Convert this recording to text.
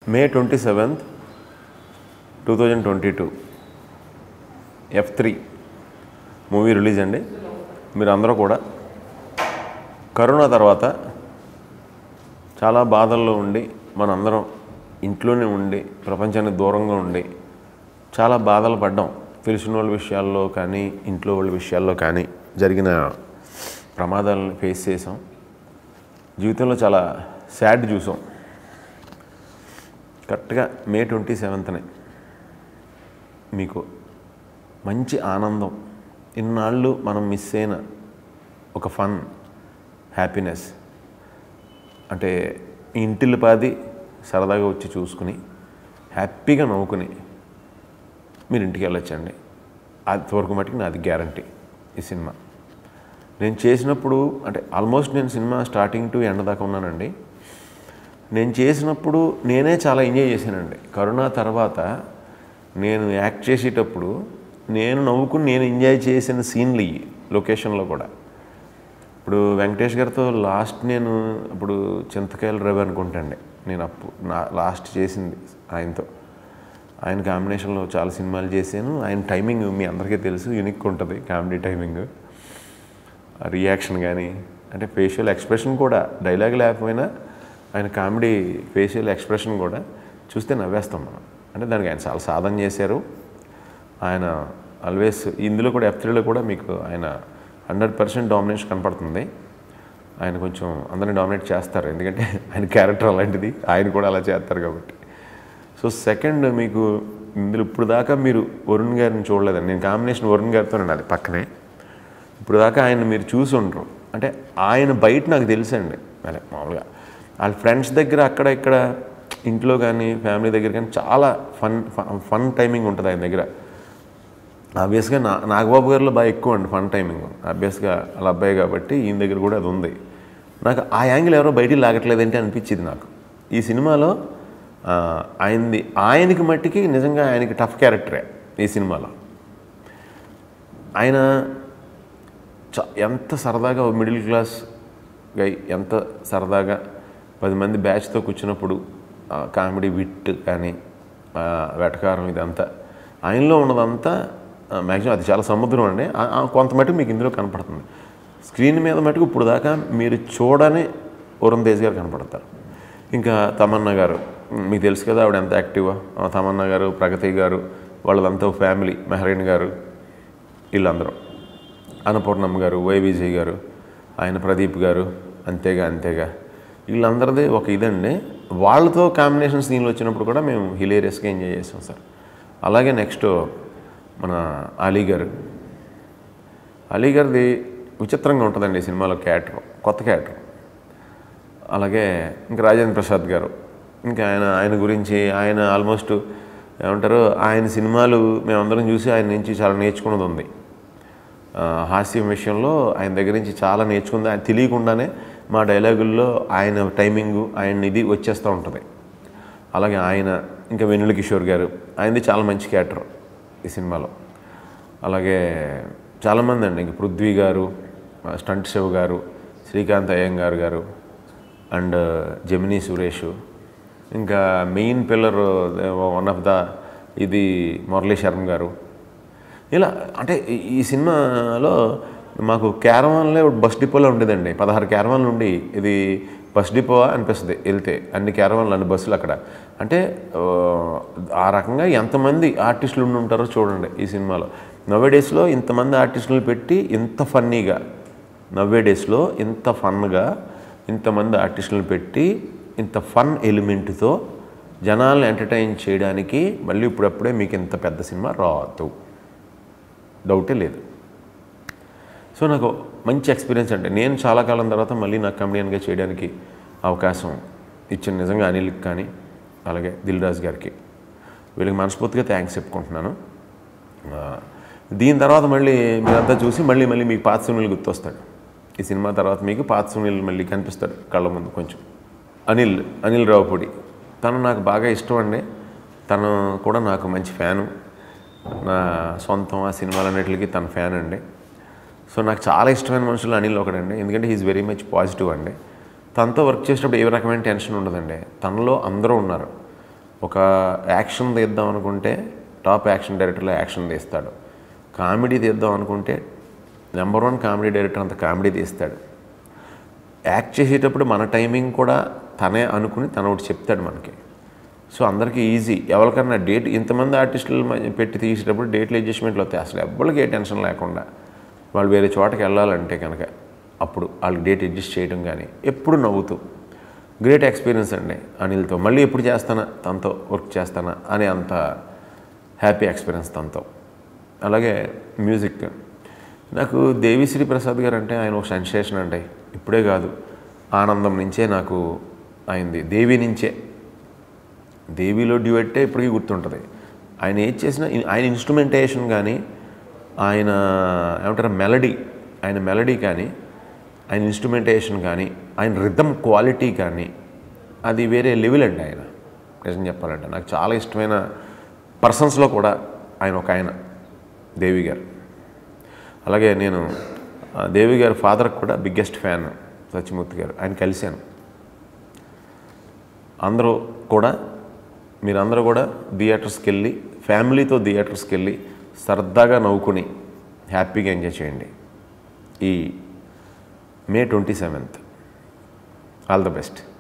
మే twenty seventh two thousand twenty two F three movie release అండి మీరు అందరూ కూడా కరోనా తర్వాత చాలా బాధల్లో ఉండి మనందరం ఇంట్లోనే ఉండి ప్రపంచానికి దూరంగా ఉండి చాలా బాధలు పడ్డాం తెలిసిన వాళ్ళ విషయాల్లో కానీ ఇంట్లో వాళ్ళ విషయాల్లో కానీ జరిగిన ప్రమాదాలను ఫేస్ చేసాం జీవితంలో చాలా సాడ్ చూసాం కరెక్ట్గా మే ట్వంటీ సెవెంత్నే మీకు మంచి ఆనందం ఇన్నాళ్ళు మనం మిస్ అయిన ఒక ఫన్ హ్యాపీనెస్ అంటే ఇంటిల్లి పాది సరదాగా వచ్చి చూసుకుని హ్యాపీగా నవ్వుకుని మీరు ఇంటికి వెళ్ళొచ్చండి అంతవరకు మటుకు నాది గ్యారంటీ ఈ సినిమా నేను చేసినప్పుడు అంటే ఆల్మోస్ట్ నేను సినిమా స్టార్టింగ్ టు ఎండ్ దాకా ఉన్నానండి నేను చేసినప్పుడు నేనే చాలా ఎంజాయ్ చేశానండి కరోనా తర్వాత నేను యాక్ట్ చేసేటప్పుడు నేను నవ్వుకుని నేను ఎంజాయ్ చేసిన సీన్లు ఇవి లొకేషన్లో కూడా ఇప్పుడు వెంకటేష్ గారితో లాస్ట్ నేను ఇప్పుడు చింతకాయల రవి అనుకుంటాండి నేను అప్పు నా లాస్ట్ చేసింది ఆయనతో ఆయన కాంబినేషన్లో చాలా సినిమాలు చేశాను ఆయన టైమింగ్ మీ అందరికీ తెలుసు యూనిక్ ఉంటుంది కామెడీ టైమింగ్ రియాక్షన్ కానీ అంటే ఫేషియల్ ఎక్స్ప్రెషన్ కూడా డైలాగ్ లేకపోయినా ఆయన కామెడీ ఫేషియల్ ఎక్స్ప్రెషన్ కూడా చూస్తే నవ్వేస్తాం మనం అంటే దానికి ఆయన చాలా సాధన చేశారు ఆయన ఆల్వేస్ ఇందులో కూడా ఎఫ్ త్రీలో కూడా మీకు ఆయన హండ్రెడ్ పర్సెంట్ డామినేషన్ కనపడుతుంది ఆయన కొంచెం అందరిని డామినేట్ చేస్తారు ఎందుకంటే ఆయన క్యారెక్టర్ అలాంటిది ఆయన కూడా అలా చేస్తారు కాబట్టి సో సెకండ్ మీకు ఇందులో ఇప్పుడు దాకా మీరు వరుణ్ గారిని చూడలేదండి నేను కాంబినేషన్ వరుణ్ గారితో అది పక్కనే ఇప్పుడు దాకా ఆయన మీరు చూసి ఉండరు అంటే ఆయన బయట నాకు తెలుసండి అదే మామూలుగా వాళ్ళ ఫ్రెండ్స్ దగ్గర అక్కడ ఇక్కడ ఇంట్లో కానీ ఫ్యామిలీ దగ్గర కానీ చాలా ఫన్ ఫన్ టైమింగ్ ఉంటుంది ఆయన దగ్గర ఆబ్వియస్గా నా నాగబాబు గారిలో బాగా ఎక్కువ అండి ఫన్ టైమింగ్ ఆబ్వియస్గా వాళ్ళ అబ్బాయి కాబట్టి ఈయన దగ్గర కూడా అది ఉంది నాకు ఆ యాంగిల్ ఎవరో బయటికి లాగట్లేదంటే అనిపించింది నాకు ఈ సినిమాలో ఆ, ఆయనది ఆయనకి మట్టికి నిజంగా ఆయనకి టఫ్ క్యారెక్టరే ఈ సినిమాలో ఆయన చ ఎంత సరదాగా మిడిల్ క్లాస్ గై ఎంత సరదాగా పది మంది బ్యాచ్తో కూర్చున్నప్పుడు ఆ కామెడీ విట్ కానీ ఆ వెటకారం ఇదంతా ఆయనలో ఉన్నదంతా మ్యాక్సిమం అది చాలా సముద్రం అండి ఆ- ఆ కొంత మటుకు మీకు ఇందులో కనపడుతుంది స్క్రీన్ మీద మటుకు ఇప్పుడు దాకా మీరు చూడని వరుణ్ తేజ్ గారు కనపడతారు ఇంకా తమన్నా గారు మీకు తెలుసు కదా ఆవిడ ఎంత యాక్టివా ఆ తమన్నా గారు ప్రగతి గారు వాళ్ళదంతా ఫ్యామిలీ మెహరీన్ గారు వీళ్ళందరూ అన్నపూర్ణమ్మ గారు వై విజయ్ గారు ఆయన ప్రదీప్ గారు అంతేగా అంతేగా వీళ్ళందరిది ఒక ఇదండి వాళ్ళతో కాంబినేషన్ సీన్లు వచ్చినప్పుడు కూడా మేము హిలేరియస్గా ఎంజాయ్ చేసాం సార్ అలాగే నెక్స్ట్ మన అలీ గారు అలీ గారిది విచిత్రంగా ఉంటుందండి ఈ సినిమాలో క్యారెక్టర్ కొత్త క్యారెక్టర్ అలాగే ఇంకా రాజేంద్ర ప్రసాద్ గారు ఇంకా ఆయన ఆయన గురించి ఆయన ఆల్మోస్ట్ ఏమంటారు ఆయన సినిమాలు మేమందరం చూసి ఆయన నుంచి చాలా నేర్చుకున్నది ఉంది ఆ, హాస్యం విషయంలో ఆయన దగ్గర నుంచి చాలా నేర్చుకుంది ఆయన తెలియకుండానే మా డైలాగుల్లో ఆయన టైమింగు ఆయన ఇది వచ్చేస్తూ ఉంటుంది అలాగే ఆయన ఇంకా వెన్నుల కిషోర్ గారు ఆయనది చాలా మంచి క్యారెక్టర్ ఈ సినిమాలో అలాగే చాలామంది అండి ఇంక పృథ్వీ గారు ఆ, స్టంట్ శివ్ గారు శ్రీకాంత్ అయ్యంగార్ గారు అండ్ జమినీ సురేష్ ఇంకా main pillar one of the ఇది మురళీ శర్మ గారు ఇలా అంటే ఈ- ఈ సినిమాలో మాకు క్యారవాన్లే ఒక బస్ డిపోలో ఉండేదండి పదహారు క్యారవాన్లు ఉండి ఇది బస్ డిపో అనిపిస్తుంది వెళ్తే అన్ని క్యారవాన్లు అన్ని బస్సులు అక్కడ అంటే ఆ, ఆ రకంగా ఎంతమంది ఆర్టిస్టులు ఉండి ఉంటారో చూడండి ఈ సినిమాలో నవ్వే డేస్లో ఇంతమంది ఆర్టిస్టులు పెట్టి ఇంత ఫన్నీగా నవ్వే డేస్లో ఇంత ఫన్గా ఇంతమంది ఆర్టిస్టులను పెట్టి ఇంత ఫన్ ఎలిమెంట్తో జనాలను ఎంటర్టైన్ చేయడానికి మళ్ళీ ఇప్పుడప్పుడే మీకు ఇంత పెద్ద సినిమా రాదు డౌటే లేదు సో నాకు మంచి ఎక్స్పీరియన్స్ అంటే నేను చాలా కాలం తర్వాత మళ్ళీ నాకు కమెడియన్గా చేయడానికి అవకాశం ఇచ్చిన నిజంగా అనిల్కి కానీ అలాగే దిల్ రాజు గారికి వీళ్ళకి మనస్ఫూర్తిగా థ్యాంక్స్ చెప్పుకుంటున్నాను ఆ, దీని తర్వాత మళ్ళీ మీరంతా చూసి మళ్ళీ మళ్ళీ మీకు పాత సునీల్ గుర్తొస్తాడు ఈ సినిమా తర్వాత మీకు పాత సునీల్ మళ్ళీ కనిపిస్తాడు కళ్ళ ముందు కొంచెం అనిల్ అనిల్ రావుపూడి తను నాకు బాగా ఇష్టం అండి తను కూడా నాకు మంచి ఫ్యాను నా సొంతం ఆ సినిమాలన్నిటికీ తన ఫ్యాన్ అండి సో నాకు చాలా ఇష్టమైన మనుషులు అనిల్ ఒకడండి ఎందుకంటే హీఈస్ వెరీ మచ్ పాజిటివ్ అండి తనతో వర్క్ చేసేటప్పుడు ఏ రకమైన టెన్షన్ ఉండదండి తనలో అందరూ ఉన్నారు ఒక యాక్షన్ తీద్దాం అనుకుంటే టాప్ యాక్షన్ డైరెక్టర్లో యాక్షన్ తీస్తాడు కామెడీ తీద్దాం అనుకుంటే నెంబర్ వన్ కామెడీ డైరెక్టర్ అంత కామెడీ తీస్తాడు యాక్ట్ చేసేటప్పుడు మన టైమింగ్ కూడా తనే అనుకుని తన ఒకటి చెప్తాడు మనకి సో అందరికీ ఈజీ ఎవరికన్నా డేట్ ఇంతమంది ఆర్టిస్టులు మ- పెట్టి తీసేటప్పుడు డేట్లు అడ్జస్ట్మెంట్లు వస్తాయి అసలు ఎవ్వరికి ఏ టెన్షన్ లేకుండా వాళ్ళు వేరే చోటకి వెళ్ళాలంటే కనుక అప్పుడు వాళ్ళకి డేట్ అడ్జస్ట్ చేయడం కానీ ఎప్పుడు నవ్వుతూ గ్రేట్ ఎక్స్పీరియన్స్ అండి అనిల్తో మళ్ళీ ఎప్పుడు చేస్తానా తనతో వర్క్ చేస్తానా అనే అంత హ్యాపీ ఎక్స్పీరియన్స్ తనతో అలాగే మ్యూజిక్ నాకు దేవిశ్రీ ప్రసాద్ గారు అంటే ఆయన ఒక సెన్సేషన్ అండి ఇప్పుడే కాదు ఆనందం నుంచే నాకు అయింది దేవి నుంచే దేవిలో డ్యూయట్టే ఇప్పటికీ గుర్తుంటుంది ఆయన ఏది చేసినా ఇన్- ఆయన ఇన్స్ట్రుమెంటేషన్ కానీ ఆయన ఏమంటారు మెలడీ ఆయన మెలడీ కానీ ఆయన ఇన్స్ట్రుమెంటేషన్ కానీ ఆయన రిథమ్ క్వాలిటీ కానీ అది వేరే లెవెల్ అండి ఆయన నిజం చెప్పాలంటే నాకు చాలా ఇష్టమైన పర్సన్స్లో కూడా ఆయన ఒక ఆయన దేవి గారు అలాగే నేను ఆ, దేవి గారి ఫాదర్కి కూడా బిగ్గెస్ట్ ఫ్యాన్ సత్యమూర్తి గారు ఆయన కలిశాను అందరూ కూడా మీరందరూ కూడా థియేటర్స్కి వెళ్ళి ఫ్యామిలీతో థియేటర్స్కి వెళ్ళి సరదాగా నవ్వుకుని హ్యాపీగా ఎంజాయ్ చేయండి ఈ May twenty seventh all the best